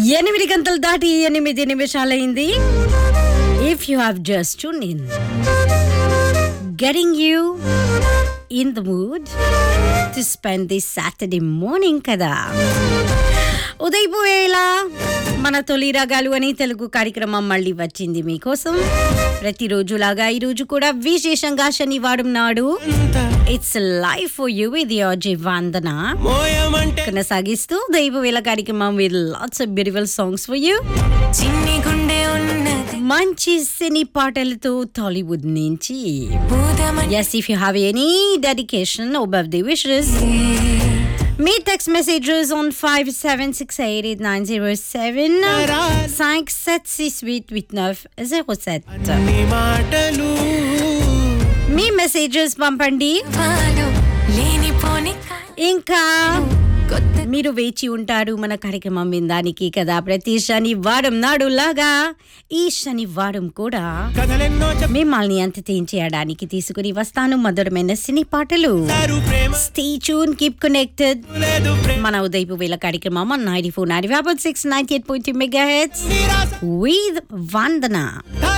ఎనిమిది గంటలు దాటి ఎనిమిది నిమిషాలైంది if you have just to in getting you in the mood to spend this Saturday morning కదా ఉదయపు వేళ మన తొలి రాగాలు అని తెలుగు కార్యక్రమం మళ్ళీ వచ్చింది మీకోసం ప్రతిరోజులాగా ఈరోజు కూడా విశేషంగా శనివారం నాడు ఇట్స్ లైఫ్ ఫర్ యూ ఇది వందన మోయమంటే కొనసాగిస్తూ దైవ వేళ కార్యక్రమం with lots of beautiful songs for you చిన్ని గుండె ఉన్నది మంచి సినీ పాటలతో టాలీవుడ్ నుంచి భూతమని yes if you have any dedication or birthday wishes మీ text messages on five seven six eight eight nine zero seven cinq sept six huit huit neuf zéro sept నీ మాటలు మీ మెసేజెస్ పంపండి పాలు లేనిపోని ఇంకా కొత్త మీరు వేచి ఉంటారు మన కార్యక్రమం వినడానికి కదా ప్రతి శనివారం నాడు లాగా ఈ శనివారం కూడా కథలెన్నో మిమ్మల్ని ఎంటర్టైన్ చేయడానికి తీసుకుని వస్తాను మధురమైన సినీ పాటలు చెప్తారు ప్రేమ స్టే ట్యూన్ కీప్ కనెక్టెడ్ లేదు ప్రేమ మన ఉదయపు వేళ కార్యక్రమం ninety four ninety five six ninety eight point megahertz నిరాశ విత్ వందన